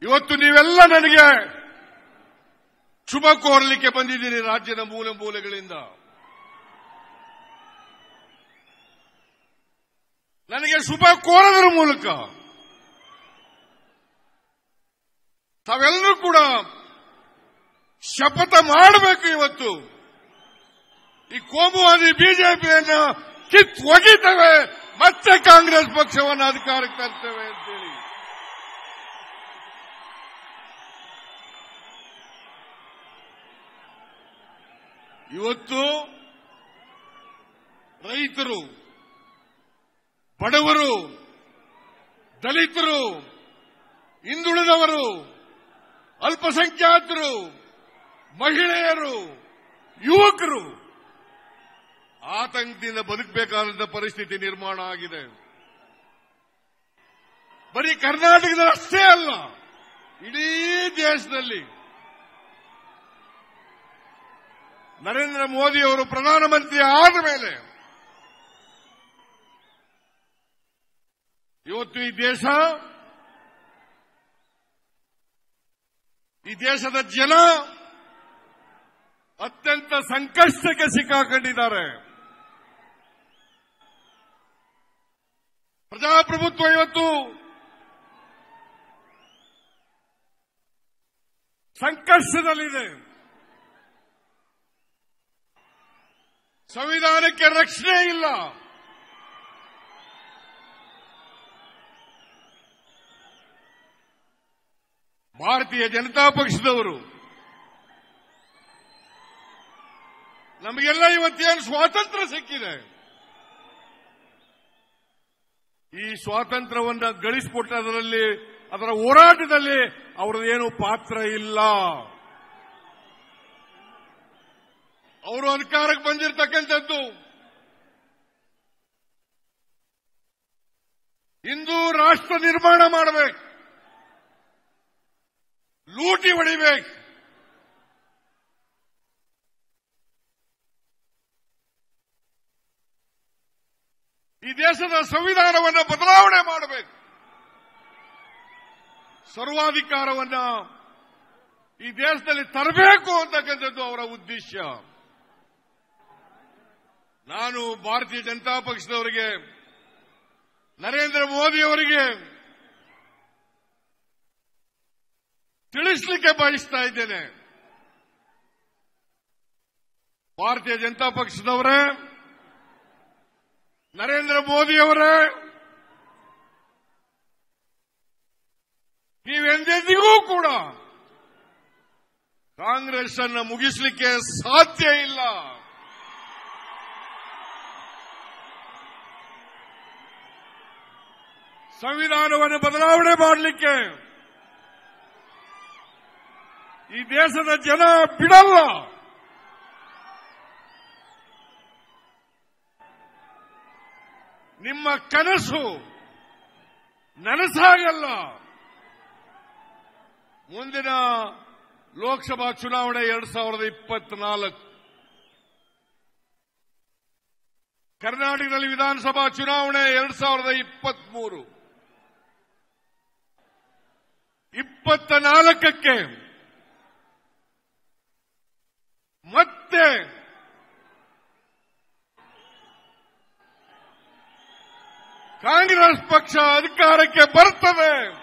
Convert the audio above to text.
ಇವತ್ತು ನೀವೆಲ್ಲ ನನಗೆ ಶುಭ ಕೋರಲಿಕ್ಕೆ ಬಂದಿದ್ದೀರಿ ರಾಜ್ಯದ ಮೂಲ ಮೂಲೆಗಳಿಂದ ನನಗೆ ಶುಭ ಕೋರದರ ಮೂಲಕ ತಾವೆಲ್ಲರೂ ಕೂಡ ಶಪಥ ಮಾಡಬೇಕು ಇವತ್ತು ಈ ಕೋಮುವಾದಿ ಬಿಜೆಪಿಯನ್ನ ಕಿತ್ ಒಗಿತವೆ ಮತ್ತೆ ಕಾಂಗ್ರೆಸ್ ಪಕ್ಷವನ್ನು ಅಧಿಕಾರಕ್ಕೆ ತರ್ತೇವೆ ಅಂತೇಳಿ ಇವತ್ತು ರೈತರು ಬಡವರು ದಲಿತರು ಹಿಂದುಳಿದವರು ಅಲ್ಪಸಂಖ್ಯಾತರು ಮಹಿಳೆಯರು ಯುವಕರು ಆತಂಕದಿಂದ ಬದುಕಬೇಕಾದಂತ ಪರಿಸ್ಥಿತಿ ನಿರ್ಮಾಣ ಆಗಿದೆ ಬರೀ ಕರ್ನಾಟಕದಲ್ಲಿ ಅಷ್ಟೇ ಅಲ್ಲ ಇಡೀ ದೇಶದಲ್ಲಿ ನರೇಂದ್ರ ಮೋದಿ ಅವರು ಪ್ರಧಾನಮಂತ್ರಿ ಆದ ಮೇಲೆ ಇವತ್ತು ಈ ದೇಶ ಈ ದೇಶದ ಜನ ಅತ್ಯಂತ ಸಂಕಷ್ಟಕ್ಕೆ ಸಿಕ್ಕಾಕೊಂಡಿದ್ದಾರೆ ಪ್ರಜಾಪ್ರಭುತ್ವ ಇವತ್ತು ಸಂಕಷ್ಟದಲ್ಲಿದೆ ಸಂವಿಧಾನಕ್ಕೆ ರಕ್ಷಣೆ ಇಲ್ಲ ಭಾರತೀಯ ಜನತಾ ಪಕ್ಷದವರು ನಮಗೆಲ್ಲ ಇವತ್ತೇನು ಸ್ವಾತಂತ್ರ್ಯ ಸಿಕ್ಕಿದೆ ಈ ಸ್ವಾತಂತ್ರ್ಯವನ್ನ ಗಳಿಸಿಕೊಟ್ಟದರಲ್ಲಿ ಅದರ ಹೋರಾಟದಲ್ಲಿ ಅವರದೇನು ಪಾತ್ರ ಇಲ್ಲ ಅವರು ಅಧಿಕಾರಕ್ಕೆ ಬಂದಿರತಕ್ಕಂಥದ್ದು ಹಿಂದೂ ರಾಷ್ಟ್ರ ನಿರ್ಮಾಣ ಮಾಡಬೇಕು ಲೂಟಿ ಹೊಡಿಬೇಕು ಈ ದೇಶದ ಸಂವಿಧಾನವನ್ನು ಬದಲಾವಣೆ ಮಾಡಬೇಕು ಸರ್ವಾಧಿಕಾರವನ್ನ ಈ ದೇಶದಲ್ಲಿ ತರಬೇಕು ಅಂತಕ್ಕಂಥದ್ದು ಅವರ ಉದ್ದೇಶ ನಾನು ಭಾರತೀಯ ಜನತಾ ಪಕ್ಷದವರಿಗೆ ನರೇಂದ್ರ ಮೋದಿ ಅವರಿಗೆ ತಿಳಿಸಲಿಕ್ಕೆ ಬಯಸ್ತಾ ಇದ್ದೇನೆ ಭಾರತೀಯ ಜನತಾ ಪಕ್ಷದವರೇ ನರೇಂದ್ರ ಮೋದಿಯವರೇ ನೀವೆಂದೆಂದಿಗೂ ಕೂಡ ಕಾಂಗ್ರೆಸ್ ಅನ್ನು ಮುಗಿಸಲಿಕ್ಕೆ ಸಾಧ್ಯ ಇಲ್ಲ ಸಂವಿಧಾನವನ್ನು ಬದಲಾವಣೆ ಮಾಡಲಿಕ್ಕೆ ಈ ದೇಶದ ಜನ ಬಿಡಲ್ಲ ನಿಮ್ಮ ಕನಸು ನನಸಾಗಲ್ಲ ಮುಂದಿನ ಲೋಕಸಭಾ ಚುನಾವಣೆ ಎರಡ್ ಸಾವಿರದ ಇಪ್ಪತ್ನಾಲ್ಕು ಕರ್ನಾಟಕದಲ್ಲಿ ವಿಧಾನಸಭಾ ಚುನಾವಣೆ ಎರಡ್ ಸಾವಿರದ ಇಪ್ಪತ್ಮೂರು ಇಪ್ಪತ್ತ ನಾಲ್ಕಕ್ಕೆ ಮತ್ತೆ ಕಾಂಗ್ರೆಸ್ ಪಕ್ಷ ಅಧಿಕಾರಕ್ಕೆ ಬರ್ತದೆ